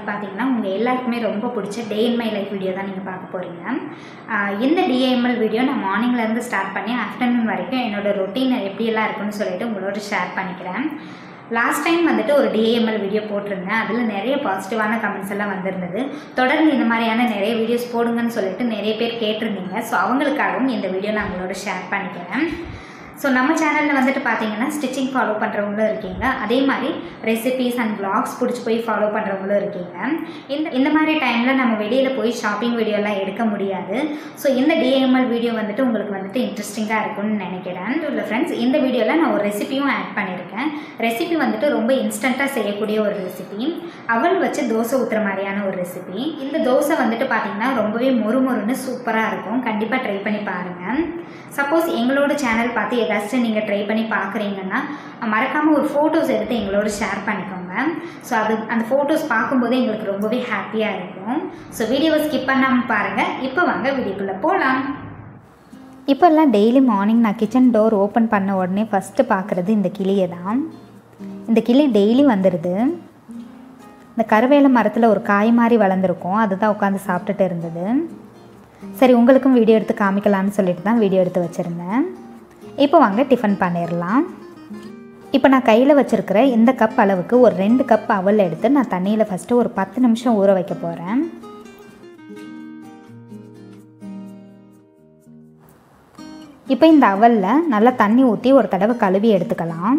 பார்த்தீங்கன்னா உங்கள் எல்லாருக்குமே ரொம்ப பிடிச்ச day in my life video தான் நீங்கள் பார்க்க போகிறீங்க இந்த டிஏஎம்எல் வீடியோ நான் மார்னிங்லேருந்து ஸ்டார்ட் பண்ணி ஆஃப்டர்நூன் வரைக்கும் என்னோட ரொட்டீன் எப்படியெல்லாம் இருக்குன்னு சொல்லிட்டு உங்களோட ஷேர் பண்ணிக்கிறேன் லாஸ்ட் டைம் வந்துட்டு ஒரு டிஏஎம்எல் வீடியோ போட்டிருந்தேன் அதில் நிறைய பாசிட்டிவான கமெண்ட்ஸ் எல்லாம் வந்திருந்தது தொடர்ந்து இந்த மாதிரியான நிறைய வீடியோஸ் போடுங்கன்னு சொல்லிட்டு நிறைய பேர் கேட்டிருந்தீங்க ஸோ அவங்களுக்காகவும் இந்த வீடியோ நான் உங்களோட ஷேர் பண்ணிக்கிறேன் ஸோ நம்ம சேனலில் வந்துட்டு பார்த்தீங்கன்னா ஸ்டிச்சிங் ஃபாலோ பண்ணுறவங்களும் இருக்கீங்க அதே மாதிரி ரெசிபீஸ் அண்ட் vlogs பிடிச்சி போய் ஃபாலோ பண்ணுறவங்களும் இருக்கீங்க இந்த இந்த மாதிரி டைமில் நம்ம வெளியில் போய் ஷாப்பிங் வீடியோலாம் எடுக்க முடியாது ஸோ இந்த டிஎம்எல் வீடியோ வந்துட்டு உங்களுக்கு வந்துட்டு இன்ட்ரெஸ்டிங்காக இருக்கும்னு நினைக்கிறேன் இல்லை ஃப்ரெண்ட்ஸ் இந்த வீடியோவில் நான் ஒரு ரெசிபியும் ஆட் பண்ணியிருக்கேன் ரெசிபி வந்துட்டு ரொம்ப இன்ஸ்டண்ட்டாக செய்யக்கூடிய ஒரு ரெசிபி அவல் வச்சு தோசை ஊற்றுற மாதிரியான ஒரு ரெசிபி இந்த தோசை வந்துட்டு பார்த்தீங்கன்னா ரொம்பவே மொறுமொறுன்னு சூப்பராக இருக்கும் கண்டிப்பாக ட்ரை பண்ணி பாருங்கள் சப்போஸ் எங்களோட சேனல் பார்த்து ஏதாச்சும் நீங்கள் ட்ரை பண்ணி பார்க்குறீங்கன்னா மறக்காமல் ஒரு ஃபோட்டோஸ் எடுத்து எங்களோட ஷேர் பண்ணிக்கோங்க ஸோ அது அந்த ஃபோட்டோஸ் பார்க்கும்போது எங்களுக்கு ரொம்பவே ஹாப்பியாக இருக்கும் ஸோ வீடியோவை ஸ்கிப் பண்ணாமல் பாருங்கள் இப்போ வாங்க வீடியோக்குள்ளே போகலாம் இப்போல்லாம் டெய்லி மார்னிங் நான் கிச்சன் டோர் ஓப்பன் பண்ண உடனே ஃபஸ்ட்டு பார்க்குறது இந்த கிளியை தான் இந்த கிளி டெய்லி வந்துடுது இந்த கருவேல மரத்தில் ஒரு காய் மாதிரி வளர்ந்துருக்கும் அதுதான் உட்காந்து சாப்பிட்டுட்டு இருந்தது சரி உங்களுக்கும் வீடியோ எடுத்து காமிக்கலாம்னு சொல்லிட்டு தான் வீடியோ எடுத்து வச்சுருந்தேன் இப்போ வாங்க டிஃபன் பண்ணிடலாம் இப்போ நான் கையில் வச்சுருக்கிற இந்த கப் அளவுக்கு ஒரு ரெண்டு கப் அவல் எடுத்து நான் தண்ணியில் ஃபஸ்ட்டு ஒரு பத்து நிமிஷம் ஊற வைக்க போகிறேன் இப்போ இந்த அவலில் நல்லா தண்ணி ஊற்றி ஒரு தடவை கழுவி எடுத்துக்கலாம்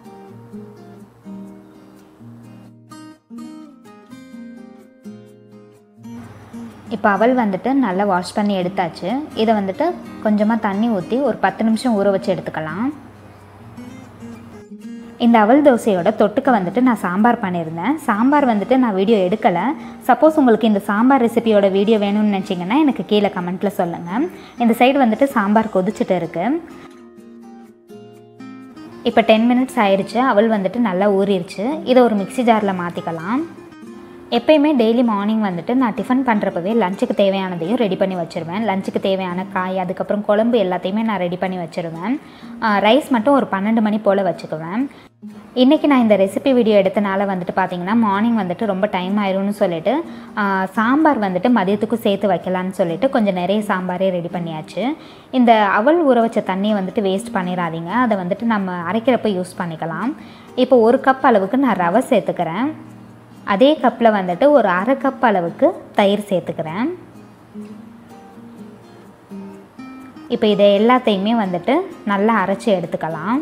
இப்போ அவல் வந்துட்டு நல்லா வாஷ் பண்ணி எடுத்தாச்சு இதை வந்துட்டு கொஞ்சமாக தண்ணி ஊற்றி ஒரு பத்து நிமிஷம் ஊற வச்சு எடுத்துக்கலாம் இந்த அவல் தோசையோட தொட்டுக்க வந்துட்டு நான் சாம்பார் பண்ணியிருந்தேன் சாம்பார் வந்துட்டு நான் வீடியோ எடுக்கலை சப்போஸ் உங்களுக்கு இந்த சாம்பார் ரெசிபியோட வீடியோ வேணும்னு நினச்சிங்கன்னா எனக்கு கீழே கமெண்ட்டில் சொல்லுங்கள் இந்த சைடு வந்துட்டு சாம்பார் கொதிச்சுட்டு இருக்குது இப்போ டென் மினிட்ஸ் ஆயிடுச்சு அவள் வந்துட்டு நல்லா ஊறிடுச்சு இதை ஒரு மிக்சி ஜாரில் மாற்றிக்கலாம் எப்பயுமே டெய்லி மார்னிங் வந்துட்டு நான் டிஃபன் பண்ணுறப்பவே லஞ்சுக்கு தேவையானதையும் ரெடி பண்ணி வச்சுருவேன் லஞ்சுக்கு தேவையான காய் அதுக்கப்புறம் குழம்பு எல்லாத்தையுமே நான் ரெடி பண்ணி வச்சுருவேன் ரைஸ் மட்டும் ஒரு பன்னெண்டு மணி போல் வச்சுக்குவேன் இன்றைக்கி நான் இந்த ரெசிபி வீடியோ எடுத்தனால வந்துட்டு பார்த்தீங்கன்னா மார்னிங் வந்துட்டு ரொம்ப டைம் ஆயிரும்னு சொல்லிட்டு சாம்பார் வந்துட்டு மதியத்துக்கும் சேர்த்து வைக்கலான்னு சொல்லிட்டு கொஞ்சம் நிறைய சாம்பாரே ரெடி பண்ணியாச்சு இந்த அவல் ஊற வச்ச தண்ணியை வந்துட்டு வேஸ்ட் பண்ணிடாதீங்க அதை வந்துட்டு நம்ம அரைக்கிறப்ப யூஸ் பண்ணிக்கலாம் இப்போ ஒரு கப் அளவுக்கு நான் ரவை சேர்த்துக்கிறேன் அதே கப்பில் வந்துட்டு ஒரு அரை கப் அளவுக்கு தயிர் சேர்த்துக்கிறேன் இப்போ இதை எல்லாத்தையுமே வந்துட்டு நல்லா அரைச்சி எடுத்துக்கலாம்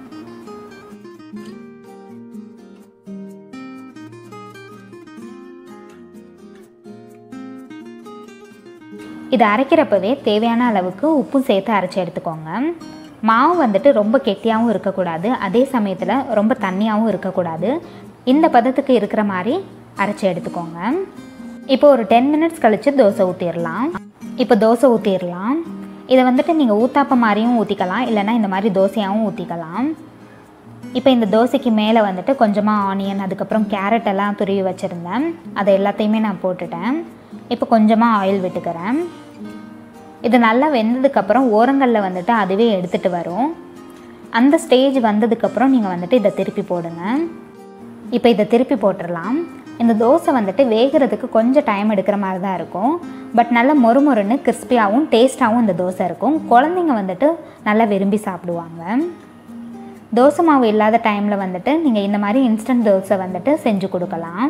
இதை அரைக்கிறப்பவே தேவையான அளவுக்கு உப்பும் சேர்த்து அரைச்சி எடுத்துக்கோங்க மாவு வந்துட்டு ரொம்ப கெட்டியாகவும் இருக்கக்கூடாது அதே சமயத்தில் ரொம்ப தண்ணியாகவும் இருக்கக்கூடாது இந்த பதத்துக்கு இருக்கிற மாதிரி அரைச்சி எடுத்துக்கோங்க இப்போ ஒரு டென் மினிட்ஸ் கழித்து தோசை ஊற்றிடலாம் இப்போ தோசை ஊற்றிடலாம் இதை வந்துட்டு நீங்கள் ஊத்தாப்ப மாதிரியும் ஊற்றிக்கலாம் இல்லைனா இந்த மாதிரி தோசையாகவும் ஊற்றிக்கலாம் இப்போ இந்த தோசைக்கு மேலே வந்துட்டு கொஞ்சமாக ஆனியன் அதுக்கப்புறம் கேரட் எல்லாம் துருவி வச்சுருந்தேன் அதை எல்லாத்தையுமே நான் போட்டுட்டேன் இப்போ கொஞ்சமாக ஆயில் விட்டுக்கிறேன் இது நல்லா வெந்ததுக்கப்புறம் ஓரங்களில் வந்துட்டு அதுவே எடுத்துகிட்டு வரும் அந்த ஸ்டேஜ் வந்ததுக்கப்புறம் நீங்கள் வந்துட்டு இதை திருப்பி போடுங்க இப்போ இதை திருப்பி போட்டுடலாம் இந்த தோசை வந்துட்டு வேகிறதுக்கு கொஞ்சம் டைம் எடுக்கிற மாதிரி தான் இருக்கும் பட் நல்லா மொறுமொறுன்னு கிறிஸ்பியாகவும் டேஸ்ட்டாகவும் இந்த தோசை இருக்கும் குழந்தைங்க வந்துட்டு நல்லா விரும்பி சாப்பிடுவாங்க தோசை மாவு இல்லாத டைமில் வந்துட்டு நீங்கள் இந்த மாதிரி இன்ஸ்டன்ட் தோசை வந்துட்டு செஞ்சு கொடுக்கலாம்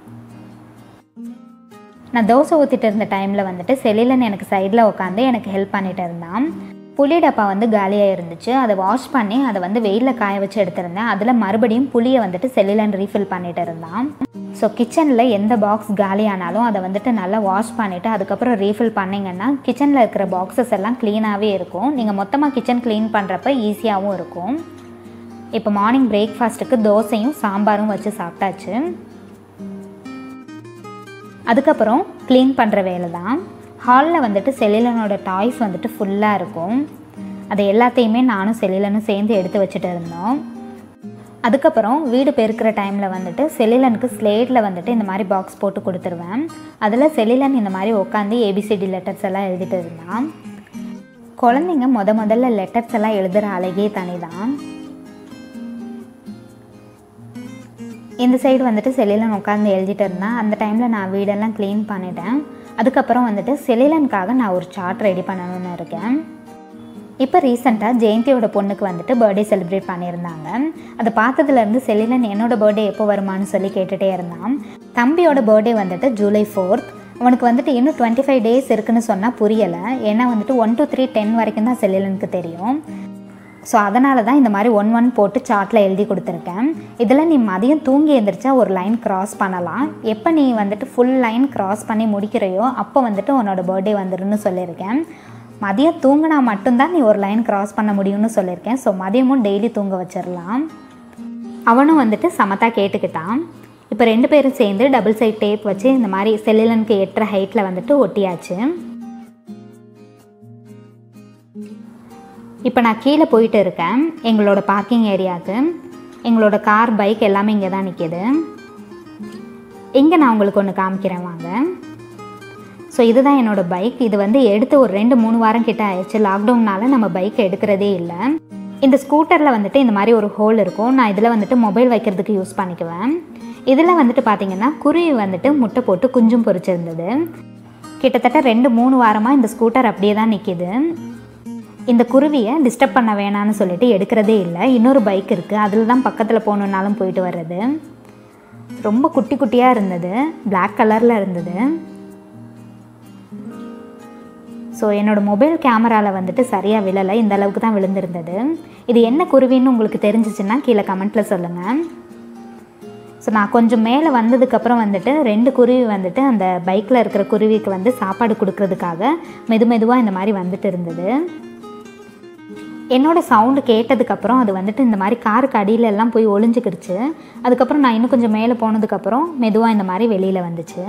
நான் தோசை ஊற்றிட்டு இருந்த டைமில் வந்துட்டு செலிலன் எனக்கு சைடில் உட்காந்து எனக்கு ஹெல்ப் பண்ணிகிட்டு இருந்தான் புளி டப்பா வந்து காலியாக இருந்துச்சு அதை வாஷ் பண்ணி அதை வந்து வெயிலில் காய வச்சு எடுத்திருந்தேன் அதில் மறுபடியும் புளியை வந்துட்டு செல்லிலன் ரீஃபில் பண்ணிட்டு இருந்தான் ஸோ கிச்சனில் எந்த பாக்ஸ் காலி ஆனாலும் அதை வந்துட்டு நல்லா வாஷ் பண்ணிவிட்டு அதுக்கப்புறம் ரீஃபில் பண்ணிங்கன்னா கிச்சனில் இருக்கிற பாக்ஸஸ் எல்லாம் க்ளீனாகவே இருக்கும் நீங்கள் மொத்தமாக கிச்சன் க்ளீன் பண்ணுறப்ப ஈஸியாகவும் இருக்கும் இப்போ மார்னிங் பிரேக்ஃபாஸ்ட்டுக்கு தோசையும் சாம்பாரும் வச்சு சாப்பிட்டாச்சு அதுக்கப்புறம் க்ளீன் பண்ணுற வேலை தான் ஹாலில் வந்துட்டு செலிலனோட டாய்ஸ் வந்துட்டு ஃபுல்லாக இருக்கும் அதை எல்லாத்தையுமே நானும் செலிலனும் சேர்ந்து எடுத்து வச்சுட்டு இருந்தோம் அதுக்கப்புறம் வீடு பெருக்கிற டைமில் வந்துட்டு செலிலனுக்கு ஸ்லேட்டில் வந்துட்டு இந்த மாதிரி பாக்ஸ் போட்டு கொடுத்துருவேன் அதில் செலிலன் இந்த மாதிரி உட்காந்து ஏபிசிடி லெட்டர்ஸ் எல்லாம் எழுதிட்டு இருந்தான் குழந்தைங்க முத முதல்ல லெட்டர்ஸ் எல்லாம் எழுதுகிற அழகே தனி தான் இந்த சைடு வந்துட்டு செலிலன் உட்காந்து எழுதிட்டு இருந்தேன் அந்த டைமில் நான் வீடெல்லாம் க்ளீன் பண்ணிட்டேன் அதுக்கப்புறம் வந்துட்டு செலிலனுக்காக நான் ஒரு சார்ட் ரெடி பண்ணணும்னு இருக்கேன் இப்போ ரீசெண்டாக ஜெயந்தியோட பொண்ணுக்கு வந்துட்டு பர்த்டே செலிப்ரேட் பண்ணியிருந்தாங்க அதை பார்த்ததுலேருந்து செலிலன் என்னோட பர்த்டே எப்போ வருமானு சொல்லி கேட்டுகிட்டே இருந்தான் தம்பியோட பர்த்டே வந்துட்டு ஜூலை ஃபோர்த் அவனுக்கு வந்துட்டு இன்னும் டுவெண்ட்டி ஃபைவ் டேஸ் இருக்குன்னு சொன்னால் புரியலை ஏன்னா வந்துட்டு ஒன் டூ த்ரீ டென் வரைக்கும் தான் செலிலனுக்கு தெரியும் ஸோ அதனால தான் இந்த மாதிரி ஒன் ஒன் போட்டு சார்ட்டில் எழுதி கொடுத்துருக்கேன் இதில் நீ மதியம் தூங்கி எழுந்திரிச்சா ஒரு லைன் க்ராஸ் பண்ணலாம் எப்போ நீ வந்துட்டு ஃபுல் லைன் க்ராஸ் பண்ணி முடிக்கிறையோ அப்போ வந்துட்டு உன்னோட பர்த்டே வந்துடும்னு சொல்லியிருக்கேன் மதியம் தூங்கினா மட்டும்தான் நீ ஒரு லைன் க்ராஸ் பண்ண முடியும்னு சொல்லியிருக்கேன் ஸோ மதியமும் டெய்லி தூங்க வச்சிடலாம் அவனும் வந்துட்டு சமத்தா கேட்டுக்கிட்டான் இப்போ ரெண்டு பேரும் சேர்ந்து டபுள் சைட் டேப் வச்சு இந்த மாதிரி செல்லிலனுக்கு எட்டுற ஹைட்டில் வந்துட்டு ஒட்டியாச்சு இப்போ நான் கீழே போயிட்டு இருக்கேன் எங்களோட பார்க்கிங் ஏரியாவுக்கு எங்களோட கார் பைக் எல்லாமே இங்கே தான் நிற்கிது இங்கே நான் உங்களுக்கு ஒன்று காமிக்கிறேன் வாங்க ஸோ இதுதான் என்னோடய பைக் இது வந்து எடுத்து ஒரு ரெண்டு மூணு வாரம் கிட்ட ஆயிடுச்சு லாக்டவுன்னால நம்ம பைக்கை எடுக்கிறதே இல்லை இந்த ஸ்கூட்டரில் வந்துட்டு இந்த மாதிரி ஒரு ஹோல் இருக்கும் நான் இதில் வந்துட்டு மொபைல் வைக்கிறதுக்கு யூஸ் பண்ணிக்குவேன் இதில் வந்துட்டு பார்த்தீங்கன்னா குருவி வந்துட்டு முட்டை போட்டு குஞ்சும் பொரிச்சிருந்தது கிட்டத்தட்ட ரெண்டு மூணு வாரமாக இந்த ஸ்கூட்டர் அப்படியே தான் நிற்கிது இந்த குருவியை டிஸ்டர்ப் பண்ண வேணான்னு சொல்லிட்டு எடுக்கிறதே இல்லை இன்னொரு பைக் இருக்குது அதில் தான் பக்கத்தில் போகணுன்னாலும் போயிட்டு வர்றது ரொம்ப குட்டி குட்டியாக இருந்தது பிளாக் கலரில் இருந்தது ஸோ என்னோடய மொபைல் கேமராவில் வந்துட்டு சரியாக விழலை இந்த அளவுக்கு தான் விழுந்திருந்தது இது என்ன குருவின்னு உங்களுக்கு தெரிஞ்சிச்சுன்னா கீழே கமெண்ட்டில் சொல்லுங்கள் ஸோ நான் கொஞ்சம் மேலே வந்ததுக்கப்புறம் வந்துட்டு ரெண்டு குருவி வந்துட்டு அந்த பைக்கில் இருக்கிற குருவிக்கு வந்து சாப்பாடு கொடுக்கறதுக்காக மெது மெதுவாக இந்த மாதிரி வந்துட்டு இருந்தது என்னோடய சவுண்டு கேட்டதுக்கப்புறம் அது வந்துட்டு இந்த மாதிரி காருக்கு அடியில எல்லாம் போய் ஒளிஞ்சுக்கிடுச்சு அதுக்கப்புறம் நான் இன்னும் கொஞ்சம் மேலே போனதுக்கப்புறம் மெதுவாக இந்த மாதிரி வெளியில் வந்துச்சு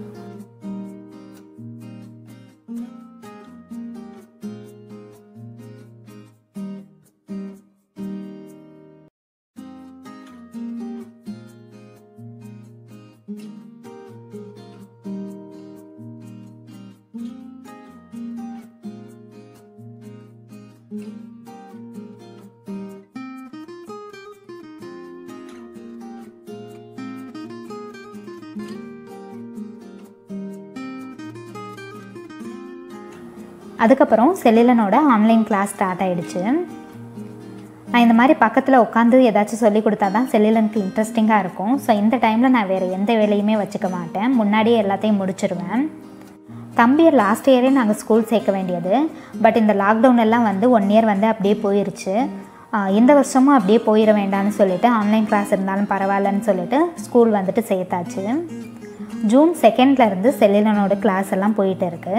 அதுக்கப்புறம் செல்லிலனோட ஆன்லைன் கிளாஸ் ஸ்டார்ட் ஆகிடுச்சு நான் இந்த மாதிரி பக்கத்தில் உட்காந்து ஏதாச்சும் சொல்லி கொடுத்தா தான் செல்லிலனுக்கு இன்ட்ரெஸ்டிங்காக இருக்கும் ஸோ இந்த டைமில் நான் வேறு எந்த வேலையுமே வச்சுக்க மாட்டேன் முன்னாடியே எல்லாத்தையும் முடிச்சிருவேன் தம்பியை லாஸ்ட் இயரே நாங்கள் ஸ்கூல் சேர்க்க வேண்டியது பட் இந்த லாக்டவுன் எல்லாம் வந்து ஒன் இயர் வந்து அப்படியே போயிருச்சு இந்த வருஷமும் அப்படியே போயிட வேண்டாம்னு சொல்லிட்டு ஆன்லைன் கிளாஸ் இருந்தாலும் பரவாயில்லன்னு சொல்லிட்டு ஸ்கூல் வந்துட்டு சேர்த்தாச்சு ஜூன் செகண்ட்லேருந்து செல்லிலனோட கிளாஸ் எல்லாம் போயிட்டு இருக்குது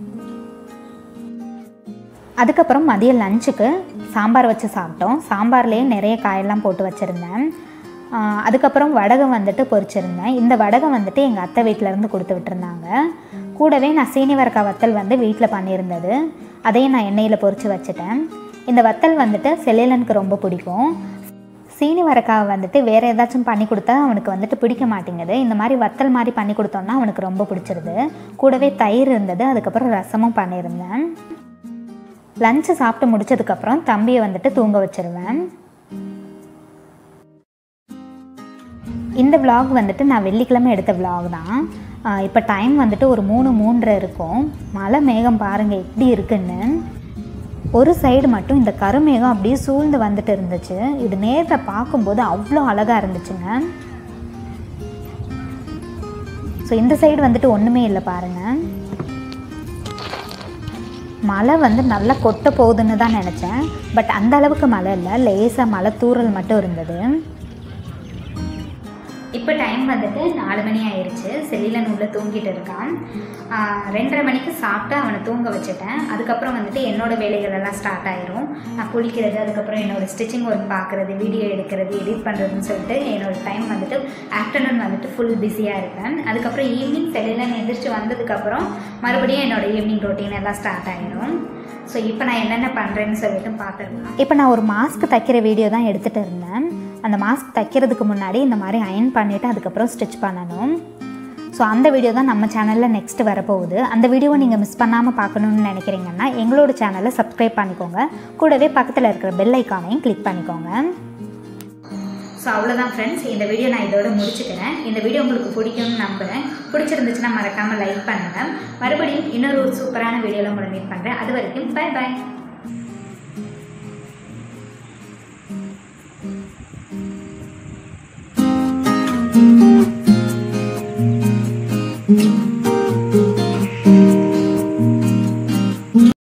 அதுக்கப்புறம் மதியம் லஞ்சுக்கு சாம்பார் வச்சு சாப்பிட்டோம் சாம்பார்லேயே நிறைய காயெல்லாம் போட்டு வச்சுருந்தேன் அதுக்கப்புறம் வடகம் வந்துட்டு பொரிச்சிருந்தேன் இந்த வடகம் வந்துட்டு எங்கள் அத்தை வீட்டிலேருந்து கொடுத்து விட்டுருந்தாங்க கூடவே நான் சீனிவரக்காய் வத்தல் வந்து வீட்டில் பண்ணியிருந்தது அதையும் நான் எண்ணெயில் பொரித்து வச்சுட்டேன் இந்த வத்தல் வந்துட்டு செல்லிலனுக்கு ரொம்ப பிடிக்கும் சீனி வரக்காவை வந்துட்டு வேறு ஏதாச்சும் பண்ணி கொடுத்தா அவனுக்கு வந்துட்டு பிடிக்க மாட்டேங்குது இந்த மாதிரி வத்தல் மாதிரி பண்ணி கொடுத்தோன்னா அவனுக்கு ரொம்ப பிடிச்சிருது கூடவே தயிர் இருந்தது அதுக்கப்புறம் ரசமும் பண்ணியிருந்தேன் லஞ்சு சாப்பிட்டு முடிச்சதுக்கப்புறம் தம்பியை வந்துட்டு தூங்க வச்சிருவேன் இந்த vlog வந்துட்டு நான் வெள்ளிக்கிழமை எடுத்த vlog தான் இப்போ டைம் வந்துட்டு ஒரு மூணு மூன்றரை இருக்கும் மழை மேகம் பாருங்கள் எப்படி இருக்குன்னு ஒரு சைடு மட்டும் இந்த கருமேகம் அப்படியே சூழ்ந்து வந்துட்டு இருந்துச்சு இது நேரில் பார்க்கும்போது அவ்வளோ அழகாக இருந்துச்சுங்க ஸோ இந்த சைடு வந்துட்டு ஒன்றுமே இல்லை பாருங்கள் மழை வந்து நல்லா கொட்ட போகுதுன்னு தான் நினச்சேன் பட் அந்த அளவுக்கு மழை இல்லை லேசாக மழை தூறல் மட்டும் இருந்தது இப்போ டைம் வந்துட்டு நாலு மணி ஆயிடுச்சு செல்லிலன் உள்ளே தூங்கிட்டு இருக்கான் ஆஹ் ரெண்டரை மணிக்கு சாப்பிட்டு அவனை தூங்க வச்சுட்டேன் அதுக்கப்புறம் வந்துட்டு என்னோட வேலைகள் எல்லாம் ஸ்டார்ட் ஆயிரும் நான் குளிக்கிறது அதுக்கப்புறம் என்னோட ஸ்டிச்சிங் ஒர்க் பார்க்குறது வீடியோ எடுக்கிறது எடிட் பண்ணுறதுன்னு சொல்லிட்டு என்னோட டைம் வந்துட்டு ஆஃப்டர்நூன் வந்துட்டு ஃபுல் பிஸியாக இருப்பேன் அதுக்கப்புறம் ஈவினிங் செல்லிலன் எந்திரிச்சு வந்ததுக்கப்புறம் மறுபடியும் என்னோட ஈவினிங் ரொட்டீன் எல்லாம் ஸ்டார்ட் ஆயிரும் ஸோ இப்போ நான் என்னென்ன பண்ணுறேன்னு சொல்லிட்டு பார்த்துருக்கலாம் இப்போ நான் ஒரு மாஸ்க் தைக்கிற வீடியோ தான் எடுத்துகிட்டு இருந்தேன் அந்த மாஸ்க் தைக்கிறதுக்கு முன்னாடி இந்த மாதிரி அயன் பண்ணிவிட்டு அதுக்கப்புறம் ஸ்டிச் பண்ணணும் ஸோ அந்த வீடியோ தான் நம்ம சேனலில் நெக்ஸ்ட் வரப்போகுது அந்த வீடியோவை நீங்கள் மிஸ் பண்ணாமல் பார்க்கணுன்னு நினைக்கிறீங்கன்னா எங்களோட சேனலை சப்ஸ்கிரைப் பண்ணிக்கோங்க கூடவே பக்கத்தில் இருக்கிற பெல் ஐக்கானையும் கிளிக் பண்ணிக்கோங்க ஸோ ஸோ அவ்வளோதான் ஃப்ரெண்ட்ஸ் இந்த வீடியோ நான் இதோட முடிச்சுக்கிறேன் இந்த வீடியோ உங்களுக்கு பிடிக்கும்னு நம்புகிறேன் பிடிச்சிருந்துச்சுன்னா மறக்காமல் லைக் பண்ணுங்கள் மறுபடியும் இன்னொரு ஒரு சூப்பரான வீடியோவில் உங்களை மீட் பண்ணுறேன் அது வரைக்கும் பை பாய்